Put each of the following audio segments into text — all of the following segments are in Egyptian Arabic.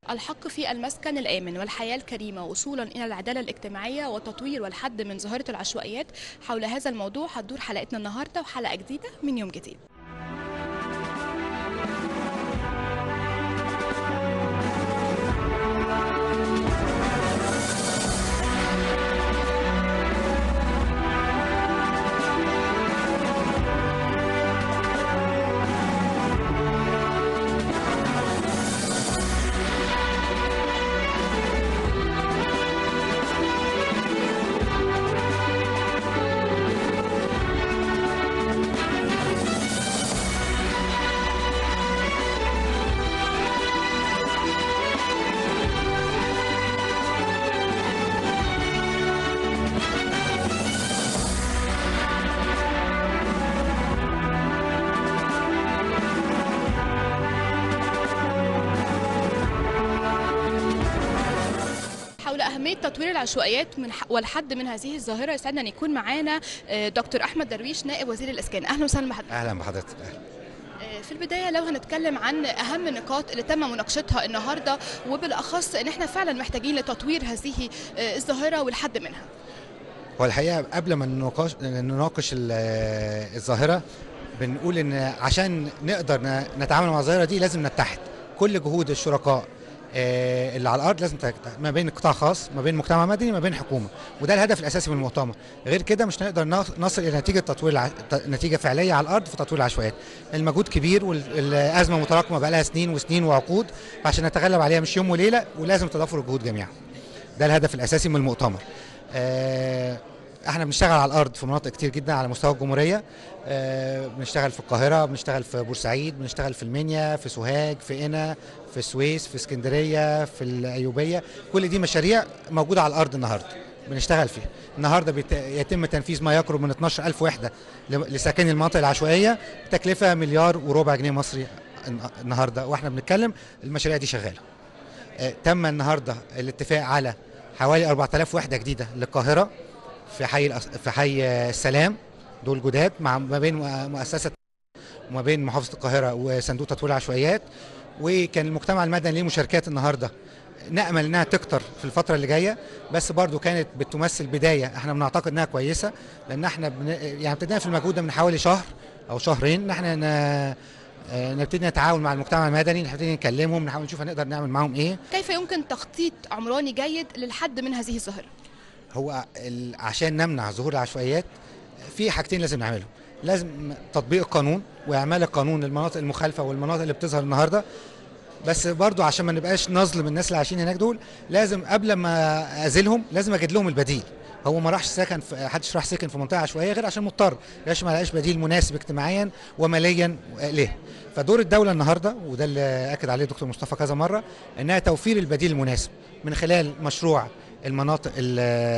الحق في المسكن الآمن والحياة الكريمة وصولا إلى العدالة الاجتماعية والتطوير والحد من ظاهرة العشوائيات حول هذا الموضوع هتدور حلقتنا النهاردة وحلقة جديدة من يوم جديد حول أهمية تطوير العشوائيات من ح- والحد من هذه الظاهرة يسعدنا أن يكون معانا آه، دكتور أحمد درويش نائب وزير الإسكان أهلا وسهلا بحضرتك اهلا بحضرتك أهلا. آه، في البداية لو هنتكلم عن أهم النقاط اللي تم مناقشتها النهاردة وبالأخص أن احنا فعلا محتاجين لتطوير هذه آه، الظاهرة والحد منها هو الحقيقه قبل ما نناقش نناقش ال- الظاهره بنقول ان عشان نقدر ن- نتعامل مع الظاهره دي لازم نتحد كل جهود الشركاء آه، اللي على الارض لازم تت- ما بين قطاع خاص ما بين مجتمع مدني ما بين حكومه وده الهدف الاساسي من المؤتمر غير كده مش هنقدر نص- نصل الى نتيجه تطوير الع... ت- نتيجه فعليه على الارض في تطوير العشوائيات المجهود كبير والازمه متراكمه بقى لها سنين وسنين وعقود عشان نتغلب عليها مش يوم وليله ولازم تضافر الجهود جميعا ده الهدف الاساسي من المؤتمر آه، احنا بنشتغل على الارض في مناطق كتير جدا على مستوى الجمهوريه آه، بنشتغل في القاهره بنشتغل في بورسعيد بنشتغل في المنيا في سوهاج في قنا في السويس في اسكندريه في الايوبيه كل دي مشاريع موجوده على الارض النهارده بنشتغل فيها النهارده بيت- يتم تنفيذ ما يقرب من 12000 وحده ل- لسكان المناطق العشوائيه بتكلفه مليار وربع جنيه مصري الن- النهارده واحنا بنتكلم المشاريع دي شغاله آه، تم النهارده الاتفاق على حوالي 4000 وحده جديده للقاهره في حي الأس- في حي آه، السلام دول جداد مع ما بين مؤ- مؤسسه وما بين محافظه القاهره وصندوق تطوير العشوائيات وكان المجتمع المدني ليه مشاركات النهارده نامل انها تكتر في الفتره اللي جايه بس برضو كانت بتمثل بدايه احنا بنعتقد انها كويسه لان احنا بن... يعني ابتدينا في المجهود ده من حوالي شهر او شهرين ان احنا ن... آه، نبتدي نتعاون مع المجتمع المدني نبتدي نكلمهم نحاول نشوف هنقدر نعمل معاهم ايه كيف يمكن تخطيط عمراني جيد للحد من هذه الظاهرة هو ال- عشان نمنع ظهور العشوائيات في حاجتين لازم نعملهم لازم تطبيق القانون واعمال القانون للمناطق المخالفه والمناطق اللي بتظهر النهارده بس برضو عشان ما نبقاش نظلم الناس اللي عايشين هناك دول لازم قبل ما ازيلهم لازم اجد لهم البديل هو ما راحش سكن في حدش راح سكن في منطقه عشوائيه غير عشان مضطر عشان ما لقاش بديل مناسب اجتماعيا وماليا ليه فدور الدوله النهارده وده اللي اكد عليه دكتور مصطفى كذا مره انها توفير البديل المناسب من خلال مشروع المناطق ال-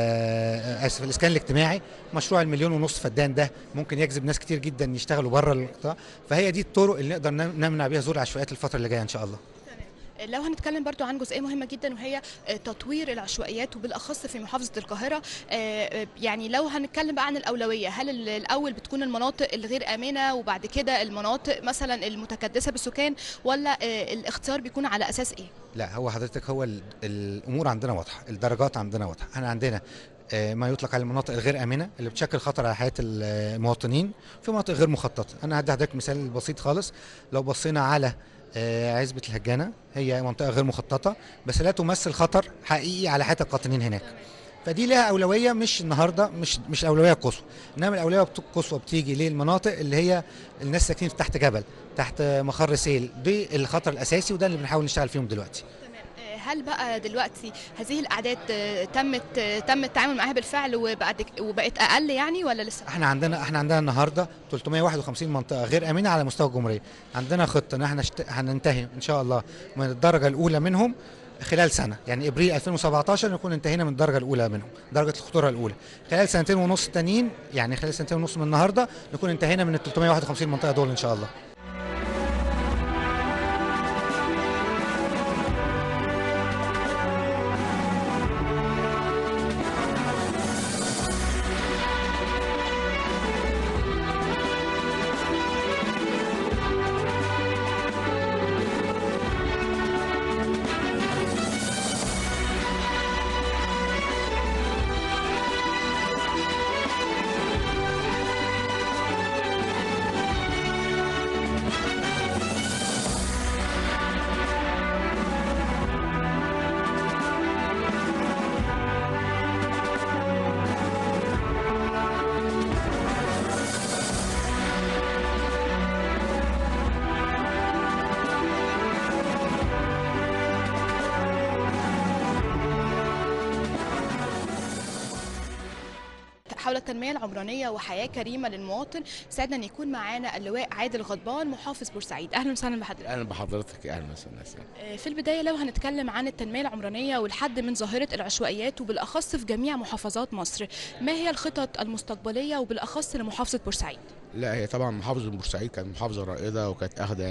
اسف الاسكان الاجتماعي مشروع المليون ونص فدان ده ممكن يجذب ناس كتير جدا يشتغلوا بره القطاع فهي دي الطرق اللي نقدر نم- نمنع بيها ظهور العشوائيات الفتره اللي جايه ان شاء الله لو هنتكلم برضو عن جزئية مهمة جدا وهي آه، تطوير العشوائيات وبالأخص في محافظة القاهرة آه، آه، يعني لو هنتكلم بقى عن الأولوية هل ال- الأول بتكون المناطق الغير آمنة وبعد كده المناطق مثلا المتكدسة بالسكان ولا آه، الاختيار بيكون على أساس إيه؟ لا هو حضرتك هو ال- الامور عندنا واضحه الدرجات عندنا واضحه احنا عندنا آه، ما يطلق على المناطق الغير امنه اللي بتشكل خطر على حياه المواطنين في مناطق غير مخططه انا هدي حضرتك مثال بسيط خالص لو بصينا على آه، عزبة الهجانة هي منطقة غير مخططة بس لا تمثل خطر حقيقي على حياة القاطنين هناك فدي لها أولوية مش النهاردة مش مش الأولوية القصوى إنما الأولوية بت- القصوى بتيجي للمناطق اللي هي الناس ساكنين تحت جبل تحت مخر سيل دي الخطر الأساسي وده اللي بنحاول نشتغل فيهم دلوقتي آه، هل بقى دلوقتي هذه الأعداد آه، تمت آه، تم التعامل معاها بالفعل وبقت وبقت أقل يعني ولا لسه؟ احنا عندنا احنا عندنا النهارده 351 منطقه غير امنه على مستوى الجمهوريه عندنا خطه ان احنا شت... هننتهي ان شاء الله من الدرجه الاولى منهم خلال سنه يعني ابريل 2017 نكون انتهينا من الدرجه الاولى منهم درجه الخطوره الاولى خلال سنتين ونص التانيين يعني خلال سنتين ونص من النهارده نكون انتهينا من ال 351 منطقه دول ان شاء الله حول التنميه العمرانيه وحياه كريمه للمواطن سعدنا ان يكون معانا اللواء عادل غضبان محافظ بورسعيد اهلا وسهلا بحضرتك اهلا بحضرتك اهلا وسهلا آه، في البدايه لو هنتكلم عن التنميه العمرانيه والحد من ظاهره العشوائيات وبالاخص في جميع محافظات مصر ما هي الخطط المستقبليه وبالاخص لمحافظه بورسعيد لا هي طبعا محافظه بورسعيد كانت محافظه رائده وكانت اخذه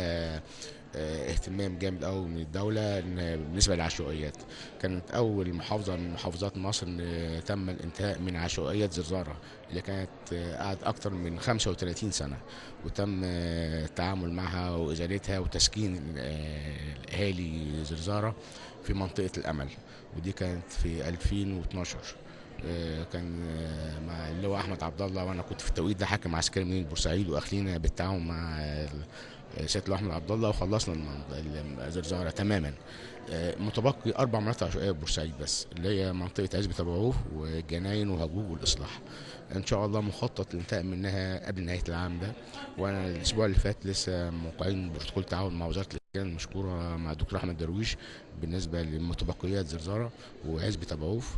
آه، اهتمام جامد قوي من الدوله إن بالنسبه للعشوائيات كانت اول محافظه من محافظات مصر ان تم الانتهاء من عشوائيات زرزاره اللي كانت آه، قعدت اكتر من 35 سنه وتم آه، التعامل معها وازالتها وتسكين آه، الاهالي زرزاره في منطقه الامل ودي كانت في 2012 آه، كان آه، مع اللواء احمد عبد الله وانا كنت في التوقيت ده حاكم عسكري مدينه بورسعيد واخلينا بالتعاون مع آه، سياده اللواء احمد عبد الله وخلصنا المن- الزرزاره تماما آه، متبقي اربع مناطق عشوائيه في بورسعيد بس اللي هي منطقه عزبه ابو عوف والجناين وهجوج والاصلاح ان شاء الله مخطط للانتهاء منها قبل نهايه العام ده وانا الاسبوع اللي فات لسه موقعين بروتوكول تعاون مع وزاره الاسكان المشكوره مع الدكتور احمد درويش بالنسبه لمتبقيات زرزاره وعزبه ابو عوف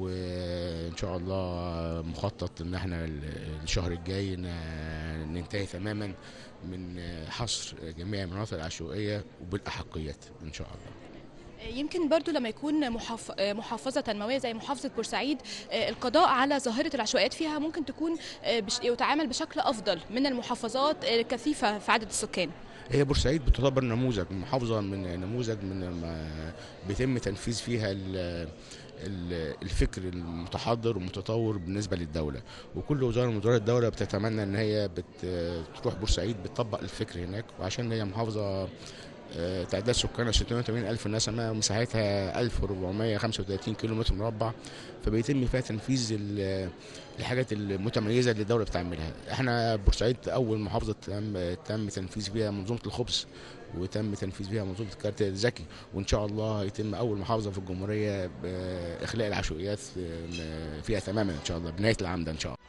وان شاء الله مخطط ان احنا الشهر الجاي ن- ننتهي تماما من حصر جميع المناطق العشوائيه وبالاحقيات ان شاء الله آه، يمكن برضو لما يكون محاف... آه، محافظه تنمويه زي محافظه بورسعيد آه، القضاء على ظاهره العشوائيات فيها ممكن تكون آه، بش... يتعامل بشكل افضل من المحافظات آه، الكثيفه في عدد السكان هي بورسعيد بتعتبر نموذج محافظه من نموذج من ما بيتم تنفيذ فيها ال- ال- الفكر المتحضر والمتطور بالنسبه للدوله وكل وزاره من وزارات الدوله بتتمنى ان هي بت- تروح بورسعيد بتطبق الفكر هناك وعشان هي محافظه آه، تعداد سكانها 680 ألف نسمة ومساحتها 1435 كيلو متر مربع فبيتم فيها تنفيذ ال- الحاجات المتميزة اللي الدولة بتعملها احنا بورسعيد أول محافظة تم, تم تنفيذ فيها منظومة الخبز وتم تنفيذ فيها منظومة الكارت الذكي وإن شاء الله يتم أول محافظة في الجمهورية بإخلاء العشوائيات آه، فيها تماما إن شاء الله بنهاية العام ده إن شاء الله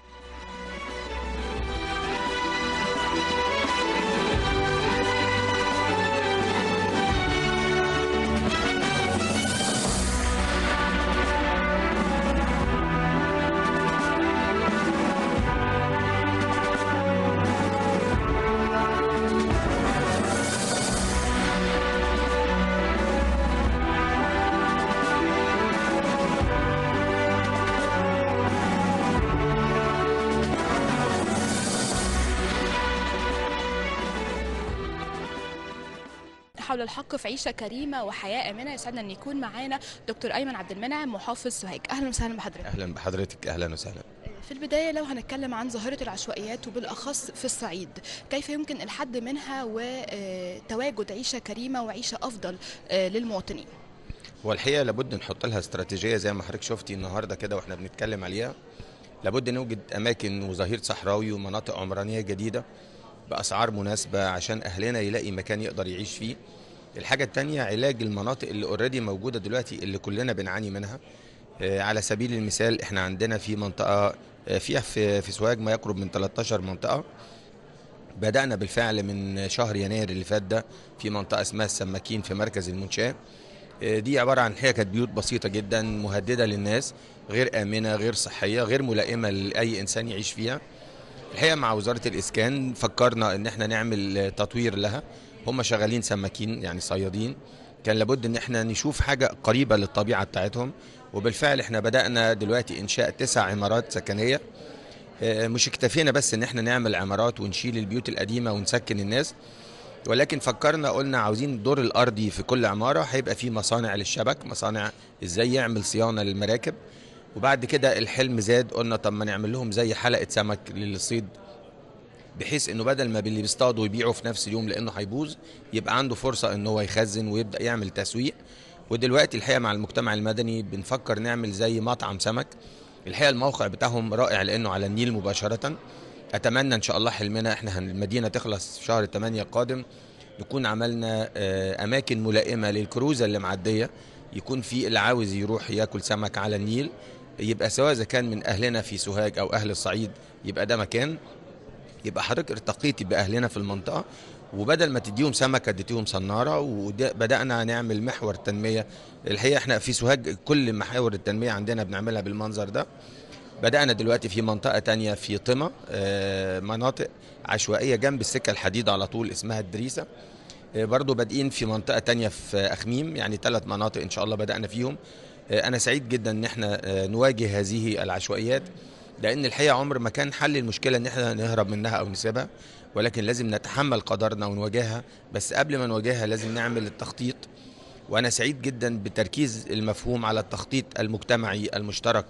حول الحق في عيشه كريمه وحياه امنه يسعدنا ان يكون معانا دكتور ايمن عبد المنعم محافظ سوهاج اهلا وسهلا بحضرتك اهلا بحضرتك اهلا وسهلا في البداية لو هنتكلم عن ظاهرة العشوائيات وبالأخص في الصعيد كيف يمكن الحد منها وتواجد عيشة كريمة وعيشة أفضل آه، للمواطنين هو الحقيقه لابد نحط لها استراتيجيه زي ما حضرتك شفتي النهارده كده واحنا بنتكلم عليها لابد نوجد اماكن وظهير صحراوي ومناطق عمرانيه جديده باسعار مناسبه عشان اهلنا يلاقي مكان يقدر يعيش فيه الحاجه الثانيه علاج المناطق اللي اوريدي موجوده دلوقتي اللي كلنا بنعاني منها آه، على سبيل المثال احنا عندنا في منطقه آه، فيها في في سوهاج ما يقرب من 13 منطقه بدأنا بالفعل من شهر يناير اللي فات ده في منطقة اسمها السماكين في مركز المنشاة آه، دي عبارة عن هي كانت بيوت بسيطة جدا مهددة للناس غير آمنة غير صحية غير ملائمة لأي إنسان يعيش فيها الحقيقة مع وزارة الإسكان فكرنا إن احنا نعمل آه، تطوير لها هم شغالين سماكين يعني صيادين كان لابد ان احنا نشوف حاجة قريبة للطبيعة بتاعتهم وبالفعل احنا بدأنا دلوقتي إنشاء تسع عمارات سكنية آه، مش اكتفينا بس ان احنا نعمل عمارات ونشيل البيوت القديمه ونسكن الناس ولكن فكرنا قلنا عاوزين الدور الارضي في كل عماره هيبقى فيه مصانع للشبك مصانع ازاي يعمل صيانه للمراكب وبعد كده الحلم زاد قلنا طب ما نعمل لهم زي حلقه سمك للصيد بحيث انه بدل ما اللي بيصطادوا ويبيعوا في نفس اليوم لانه هيبوظ يبقى عنده فرصه ان هو يخزن ويبدا يعمل تسويق ودلوقتي الحقيقه مع المجتمع المدني بنفكر نعمل زي مطعم سمك الحقيقه الموقع بتاعهم رائع لانه على النيل مباشره اتمنى ان شاء الله حلمنا احنا هن- المدينه تخلص في شهر 8 القادم نكون عملنا آه، اماكن ملائمه للكروزه اللي معديه يكون في اللي عاوز يروح ياكل سمك على النيل يبقى سواء اذا كان من اهلنا في سوهاج او اهل الصعيد يبقى ده مكان يبقى حضرتك ارتقيتي باهلنا في المنطقه وبدل ما تديهم سمكه اديتيهم صناره وبدانا نعمل محور تنميه الحقيقه احنا في سوهاج كل محاور التنميه عندنا بنعملها بالمنظر ده بدأنا دلوقتي في منطقة تانية في طمة آه، مناطق عشوائية جنب السكة الحديد على طول اسمها الدريسة آه، برضو بادئين في منطقة تانية في أخميم يعني ثلاث مناطق إن شاء الله بدأنا فيهم آه، أنا سعيد جدا إن احنا آه، نواجه هذه العشوائيات لأن الحقيقة عمر ما كان حل المشكلة إن احنا نهرب منها أو نسيبها ولكن لازم نتحمل قدرنا ونواجهها بس قبل ما نواجهها لازم نعمل التخطيط وانا سعيد جدا بتركيز المفهوم على التخطيط المجتمعي المشترك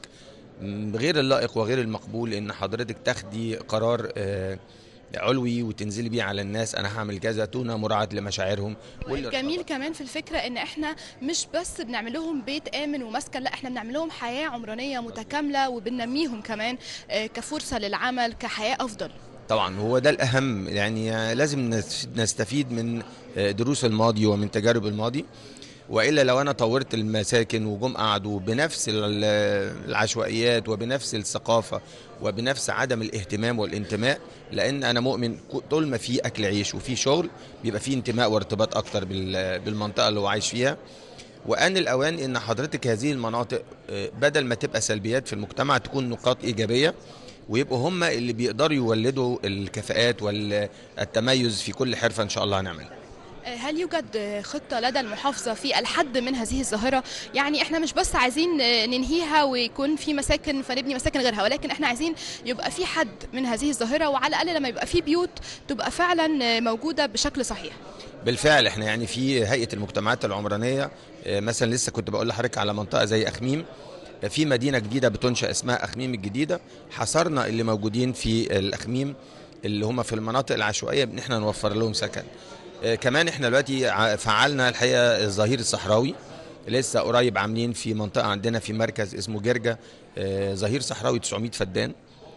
م، غير اللائق وغير المقبول ان حضرتك تاخدي قرار آه، علوي وتنزلي بيه على الناس انا هعمل كذا دون مراعاه لمشاعرهم واللي الجميل كمان في الفكره ان احنا مش بس بنعمل لهم بيت امن ومسكن لا احنا بنعمل لهم حياه عمرانيه متكامله وبننميهم كمان آه، كفرصه للعمل كحياه افضل طبعا هو ده الاهم يعني لازم نس- نستفيد من دروس الماضي ومن تجارب الماضي والا لو انا طورت المساكن وجم قعدوا بنفس ال- العشوائيات وبنفس الثقافه وبنفس عدم الاهتمام والانتماء لان انا مؤمن ك- طول ما في اكل عيش وفي شغل بيبقى في انتماء وارتباط اكتر بال- بالمنطقه اللي هو عايش فيها وان الاوان ان حضرتك هذه المناطق آه، بدل ما تبقى سلبيات في المجتمع تكون نقاط ايجابيه ويبقوا هم اللي بيقدروا يولدوا الكفاءات والتميز في كل حرفه ان شاء الله هنعملها آه، هل يوجد آه، خطة لدى المحافظة في الحد من هذه الظاهرة؟ يعني احنا مش بس عايزين آه، ننهيها ويكون في مساكن فنبني مساكن غيرها ولكن احنا عايزين يبقى في حد من هذه الظاهرة وعلى الأقل لما يبقى في بيوت تبقى فعلا آه، موجودة بشكل صحيح. بالفعل احنا يعني في هيئه المجتمعات العمرانيه آه، مثلا لسه كنت بقول لحضرتك على منطقه زي اخميم آه، في مدينه جديده بتنشا اسمها اخميم الجديده حصرنا اللي موجودين في الاخميم اللي هم في المناطق العشوائيه ان احنا نوفر لهم سكن آه، كمان احنا دلوقتي ع- فعلنا الحقيقه الظهير الصحراوي لسه قريب عاملين في منطقه عندنا في مركز اسمه جرجا آه، ظهير صحراوي 900 فدان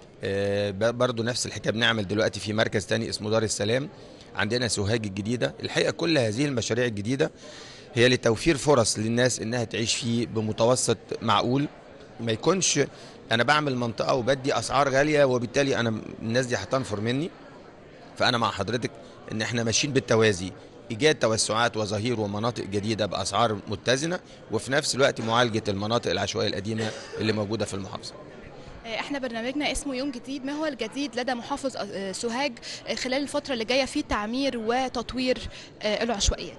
آه، ب- برضو نفس الحكايه بنعمل دلوقتي في مركز تاني اسمه دار السلام عندنا سوهاج الجديده الحقيقه كل هذه المشاريع الجديده هي لتوفير فرص للناس انها تعيش فيه بمتوسط معقول ما يكونش انا بعمل منطقه وبدي اسعار غاليه وبالتالي انا الناس دي هتنفر مني فانا مع حضرتك ان احنا ماشيين بالتوازي ايجاد توسعات وظهير ومناطق جديده باسعار متزنه وفي نفس الوقت معالجه المناطق العشوائيه القديمه اللي موجوده في المحافظه آه، احنا برنامجنا اسمه يوم جديد ما هو الجديد لدى محافظ آه، سوهاج آه، خلال الفترة اللي جاية في تعمير وتطوير آه، العشوائيات.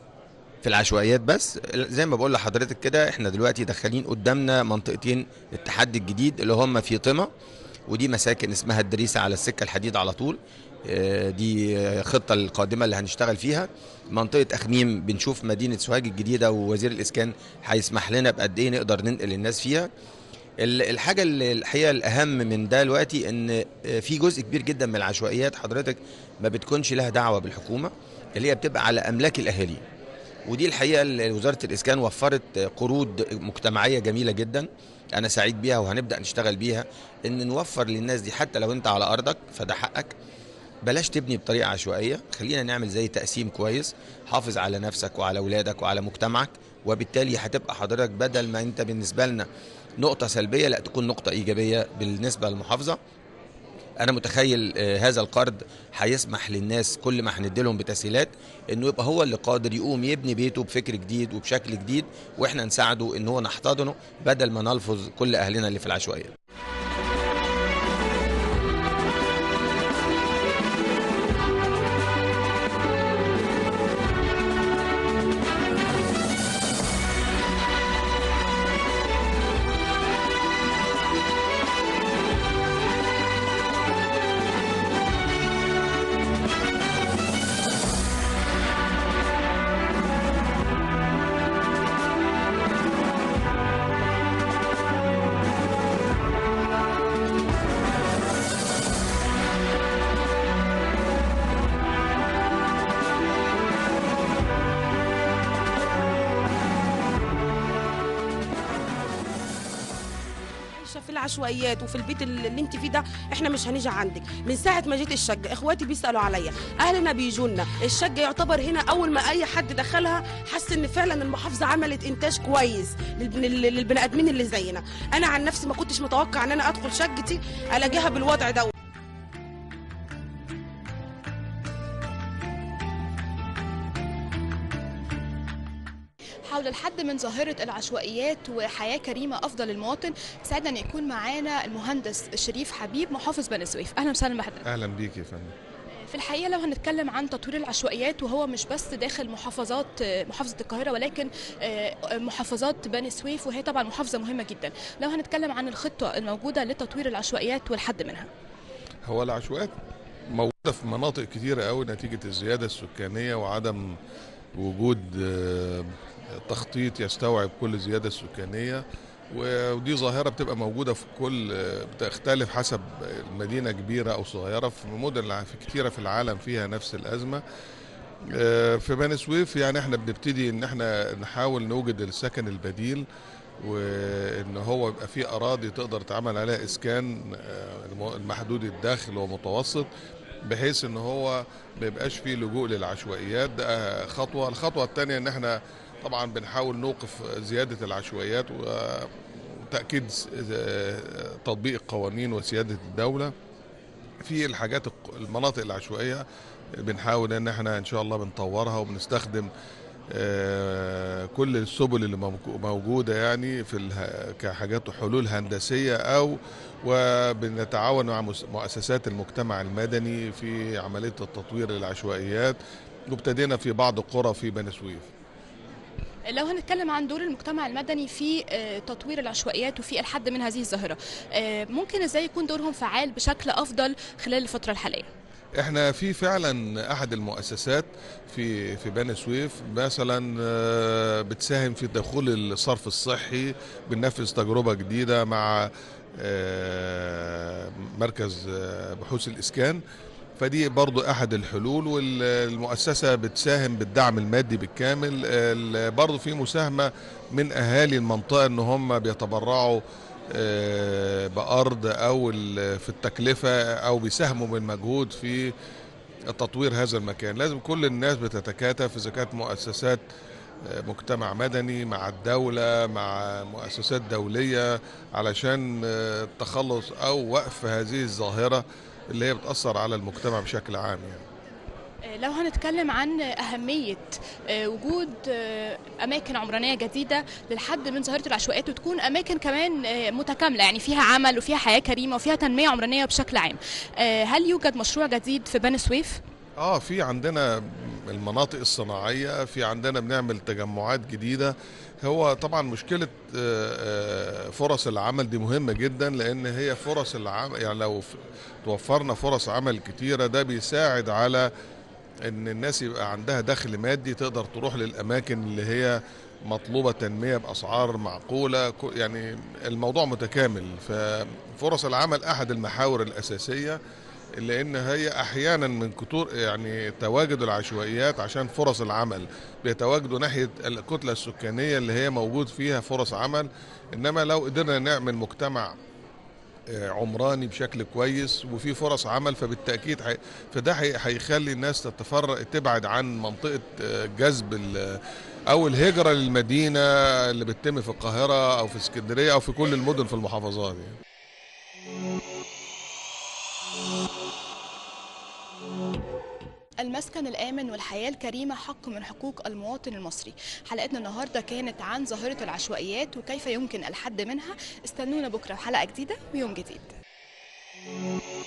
في العشوائيات بس زي ما بقول لحضرتك كده احنا دلوقتي داخلين قدامنا منطقتين التحدي الجديد اللي هم في طمة ودي مساكن اسمها الدريسة على السكة الحديد على طول اه، دي خطة القادمة اللي هنشتغل فيها منطقة أخميم بنشوف مدينة سوهاج الجديدة ووزير الإسكان هيسمح لنا بقد إيه نقدر ننقل الناس فيها ال- الحاجة اللي الحقيقة الأهم من ده دلوقتي إن اه، في جزء كبير جدا من العشوائيات حضرتك ما بتكونش لها دعوة بالحكومة اللي هي بتبقى على أملاك الأهالي ودي الحقيقه اللي وزاره الاسكان وفرت قروض مجتمعيه جميله جدا انا سعيد بيها وهنبدا نشتغل بيها ان نوفر للناس دي حتى لو انت على ارضك فده حقك بلاش تبني بطريقه عشوائيه خلينا نعمل زي تقسيم كويس حافظ على نفسك وعلى اولادك وعلى مجتمعك وبالتالي هتبقى حضرتك بدل ما انت بالنسبه لنا نقطه سلبيه لا تكون نقطه ايجابيه بالنسبه للمحافظه انا متخيل آه، هذا القرض هيسمح للناس كل ما هنديلهم بتسهيلات انه يبقى هو اللي قادر يقوم يبني بيته بفكر جديد وبشكل جديد واحنا نساعده ان هو نحتضنه بدل ما نلفظ كل اهلنا اللي في العشوائيه عايشه في العشوائيات وفي البيت اللي اللي انت فيه ده احنا مش هنيجي عندك من ساعه ما جيت الشقه اخواتي بيسالوا عليا اهلنا بيجونا الشقه يعتبر هنا اول ما اي حد دخلها حس ان فعلا المحافظه عملت انتاج كويس للبن- للبني ادمين اللي زينا انا عن نفسي ما كنتش متوقع ان انا ادخل شقتي الاقيها بالوضع ده حول الحد من ظاهرة العشوائيات وحياة كريمة أفضل للمواطن سعدنا أن يكون معانا المهندس شريف حبيب محافظ بني سويف أهلا وسهلا بحضرتك اهلا بيك يا فندم في الحقيقة لو هنتكلم عن تطوير العشوائيات وهو مش بس داخل محافظات محافظة القاهرة ولكن محافظات بني سويف وهي طبعا محافظة مهمة جدا لو هنتكلم عن الخطة الموجودة لتطوير العشوائيات والحد منها هو العشوائيات موجوده في مناطق كتيره قوي نتيجه الزياده السكانيه وعدم وجود آه، تخطيط يستوعب كل الزياده السكانيه ودي ظاهره بتبقى موجوده في كل آه، بتختلف حسب المدينه كبيره او صغيره في مدن الع- في كتيره في العالم فيها نفس الازمه آه، في بني سويف يعني احنا بنبتدي ان احنا نحاول نوجد السكن البديل وان هو يبقى فيه اراضي تقدر تعمل عليها اسكان آه، الم- المحدود الدخل ومتوسط بحيث ان هو ما يبقاش فيه لجوء للعشوائيات ده خطوه الخطوه الثانيه ان احنا طبعا بنحاول نوقف زياده العشوائيات وتاكيد س- آه، تطبيق القوانين وسياده الدوله في الحاجات الق- المناطق العشوائيه بنحاول ان احنا ان شاء الله بنطورها وبنستخدم آه، كل السبل اللي موجو- موجوده يعني في اله- كحاجات حلول هندسيه او وبنتعاون مع مس- مؤسسات المجتمع المدني في عمليه التطوير للعشوائيات وابتدينا في بعض القرى في بني سويف لو هنتكلم عن دور المجتمع المدني في آه، تطوير العشوائيات وفي الحد من هذه الظاهرة آه، ممكن ازاي يكون دورهم فعال بشكل أفضل خلال الفترة الحالية احنا في فعلا احد المؤسسات في في بني سويف مثلا آه، بتساهم في دخول الصرف الصحي بننفذ تجربه جديده مع آه، مركز آه، بحوث الاسكان فدي برضو احد الحلول والمؤسسه بتساهم بالدعم المادي بالكامل ال- برضو في مساهمه من اهالي المنطقه ان هم بيتبرعوا آه، بارض او ال- في التكلفه او بيساهموا بالمجهود في تطوير هذا المكان لازم كل الناس بتتكاتف اذا كانت مؤسسات آه، مجتمع مدني مع الدولة مع مؤسسات دولية علشان آه، التخلص أو وقف هذه الظاهرة اللي هي بتأثر على المجتمع بشكل عام يعني. آه، لو هنتكلم عن أهمية آه، وجود آه، أماكن عمرانية جديدة للحد من ظاهرة العشوائيات وتكون أماكن كمان آه، متكاملة يعني فيها عمل وفيها حياة كريمة وفيها تنمية عمرانية بشكل عام آه، هل يوجد مشروع جديد في بني سويف؟ اه في عندنا المناطق الصناعيه في عندنا بنعمل تجمعات جديده هو طبعا مشكله آه، آه، فرص العمل دي مهمه جدا لان هي فرص العمل يعني لو ف- توفرنا فرص عمل كتيره ده بيساعد على ان الناس يبقى عندها دخل مادي تقدر تروح للاماكن اللي هي مطلوبه تنميه باسعار معقوله كو- يعني الموضوع متكامل ففرص العمل احد المحاور الاساسيه لان هي احيانا من كتور يعني تواجد العشوائيات عشان فرص العمل بيتواجدوا ناحيه الكتله السكانيه اللي هي موجود فيها فرص عمل انما لو قدرنا نعمل مجتمع آه، عمراني بشكل كويس وفي فرص عمل فبالتاكيد حي... فده حي- هيخلي الناس تتفرق تبعد عن منطقه آه، جذب ال- او الهجره للمدينه اللي بتتم في القاهره او في اسكندريه او في كل المدن في المحافظات يعني. المسكن الآمن والحياة الكريمة حق من حقوق المواطن المصري حلقتنا النهاردة كانت عن ظاهرة العشوائيات وكيف يمكن الحد منها استنونا بكرة في حلقة جديدة ويوم جديد